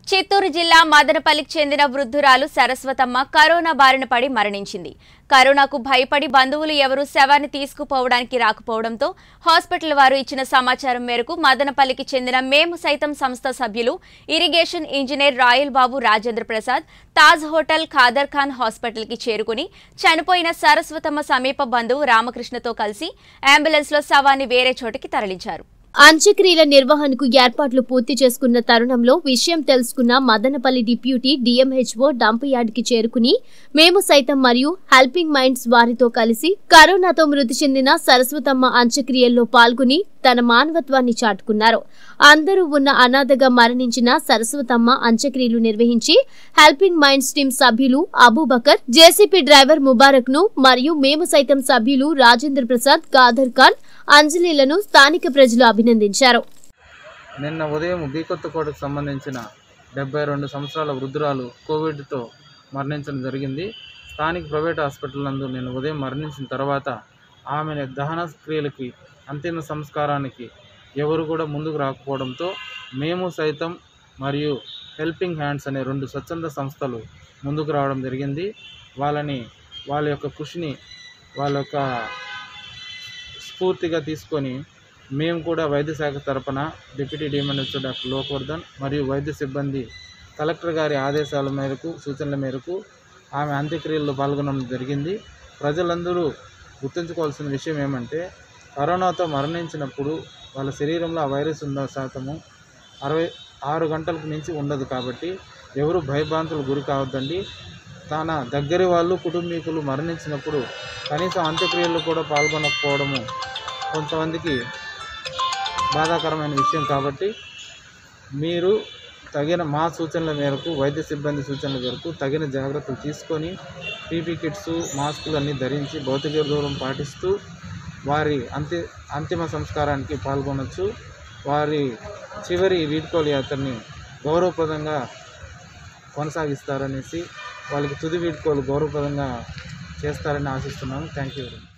చిత్తూరు జిల్లా మదనపల్లికి చెందిన వృద్ధురాలు సరస్వతమ్మ కరోనా బారిన పడి మరణించింది కరోనాకు భయపడి బంధువులు ఎవరూ శవాన్ని తీసుకుపోవడానికి రాకపోవడంతో హాస్పిటల్ వారు ఇచ్చిన సమాచారం మేరకు మదనపల్లికి చెందిన మేము సైతం సంస్థ సభ్యులు irrigation engineer Royal Babu Rajendra Prasad Taj hotel Khadar Khan హాస్పిటల్కి చేరుకుని చనిపోయిన సరస్వతమ్మ సమీప బంధువు రామకృష్ణతో కలిసి అంబులెన్స్లో శవాన్ని వేరే చోటికి తరలించారు అంత్యక్రియల నిర్వహణకు ఏర్పాట్లు పూర్తి చేసుకున్న తరుణంలో విషయం తెలుసుకున్న మదనపల్లి డిప్యూటీ డిఎంహెచ్ఓ డంప్ యార్డ్కి చేరుకుని మేము సైతం మరియు హెల్పింగ్ మైండ్స్ వారితో కలిసి కరోనాతో మృతి చెందిన సరస్వతమ్మ అంత్యక్రియల్లో పాల్గొని తన మానవత్వాన్ని చాటుకున్నారు అందరూ ఉన్న అనాథగా మరణించిన సరస్వతమ్మ అంత్యక్రియలు నిర్వహించి హెల్పింగ్ మైండ్స్ టీం సభ్యులు అబూబకర్ జేసీపీ డ్రైవర్ ముబారక్ ను మరియు మేము సైతం సభ్యులు రాజేంద్ర ప్రసాద్ గాదర్ ఖాన్ అంజలిలను స్థానిక ప్రజలు అభినందించారు నిన్న ఉదయం బీకొత్తకోటకు సంబంధించిన డెబ్బై రెండు సంవత్సరాల వృద్ధురాలు కోవిడ్తో మరణించడం జరిగింది స్థానిక ప్రైవేట్ హాస్పిటల్ నందు నిన్న ఉదయం మరణించిన తర్వాత ఆమె దహన క్రియలకి అంతిమ సంస్కారానికి ఎవరు కూడా ముందుకు రాకపోవడంతో మేము సైతం మరియు హెల్పింగ్ హ్యాండ్స్ అనే రెండు స్వచ్ఛంద సంస్థలు ముందుకు రావడం జరిగింది వాళ్ళని వాళ్ళ యొక్క కృషిని వాళ్ళ యొక్క స్ఫూర్తిగా తీసుకొని మేము కూడా వైద్య శాఖ తరపున డిప్యూటీ డిఎంఎన్హెచ్ఓ డాక్టర్ లోకవర్ధన్ మరియు వైద్య సిబ్బంది కలెక్టర్ గారి ఆదేశాల మేరకు సూచనల మేరకు ఆమె అంత్యక్రియల్లో పాల్గొనడం జరిగింది ప్రజలందరూ గుర్తుంచుకోవాల్సిన విషయం ఏమంటే కరోనాతో మరణించినప్పుడు వాళ్ళ శరీరంలో ఆ వైరస్ ఉన్న శాతము అరవై ఆరు గంటలకు మించి ఉండదు కాబట్టి ఎవరు భయభ్రాంతులు గురి కావద్దండి తన దగ్గరి వాళ్ళు కుటుంబీకులు మరణించినప్పుడు కనీసం అంత్యక్రియల్లో కూడా పాల్గొనకపోవడము కొంతమందికి బాధాకరమైన విషయం కాబట్టి మీరు తగిన మా సూచనల మేరకు వైద్య సిబ్బంది సూచనల మేరకు తగిన జాగ్రత్తలు తీసుకొని పీపీ కిట్స్ మాస్కులు అన్నీ ధరించి భౌతిక దూరం పాటిస్తూ వారి అంత్య అంతిమ సంస్కారానికి పాల్గొనవచ్చు వారి చివరి వీడ్కోలు యాత్రని గౌరవప్రదంగా కొనసాగిస్తారనేసి వాళ్ళకి తుది వీడ్కోలు గౌరవప్రదంగా చేస్తారని ఆశిస్తున్నాను థ్యాంక్ యూ వెరీ మచ్